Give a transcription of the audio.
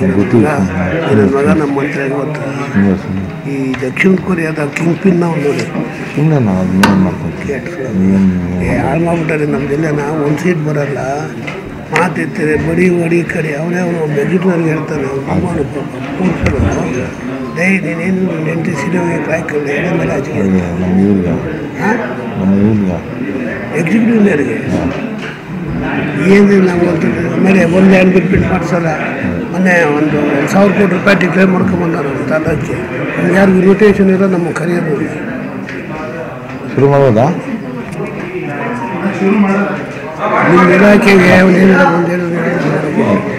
ಗೊತ್ತಿಲ್ಲ. ನನ್ನ ಮಗ ನಮ್ಮ ಮಂತ್ರಿ ಗೊತ್ತಾ ಈ ದಕ್ಷಿಣ ಕೊರಿಯಾದ ಕಿಂಗ್ ಪಿನ್ ನಾವು ನೋಡಿ ಸುಮ್ಮನೆ ನಾವು ಅದನ್ನ ಮಾಡ್ಕೊತೀವಿ ಏನು ಹಾಳು ಮಾಡ್ಬಿಟ್ಟಾರೆ ನಮ್ಮ ಜಿಲ್ಲೆನ ಒಂದು ಸೀಟ್ ಬರಲ್ಲ ಮಾತಿರ್ತಾರೆ ಬಡಿ ಹೊಡಿ ಕಡೆ ಅವನೇ ಅವನು ಒಬ್ಬ ಎಕ್ಸಿಟ್ನವ್ರಿಗೆ ಹೇಳ್ತಾನೆ ಅವನು ಕೂರ್ಸೋದು ಡೈ ನೀನೇನು ಎಂಟು ಸಿನಿಮಾಗೆ ಕಾಯ್ಕೊಂಡು ಎಡೆ ಮೇಲೆ ಹಚ್ಕೊಂಡು ನಮ್ಮ ಇವ್ರಿಗೆ ಹಾಂ ನಮ್ಮ ಇವ್ರಿಗೆ ಎಕ್ಸಿಕ್ಯೂಟಿವ್ನವ್ರಿಗೆ ಏನು ನಾವು ಒಂದು ಆಮೇಲೆ ಒಂದು ಎರಡು ಬಿಟ್ಬಿಟ್ಟು ಮಾಡಿಸಲ್ಲ ಮೊನ್ನೆ ಒಂದು ಒಂದು ಸಾವಿರ ಕೋಟಿ ರೂಪಾಯಿ ಡಿಕ್ಲೇರ್ ಮಾಡ್ಕೊಂಬಂದ ನಮ್ಮ ತಾಲೂಕಿಗೆ ನಮ್ಗೆ ಯಾರಿಗೂ ಇನ್ವಿಟೇಷನ್ ಇರೋ ನಮಗೆ ಕರೆಯೋದು ಇಲ್ಲ ಶುರು ಮಾಡ್ಬೋದಾ ನಿಮ್ಮ ಇಲಾಖೆಗೆ ಒಂದು ಏನಿಲ್ಲ ಒಂದು ಏನು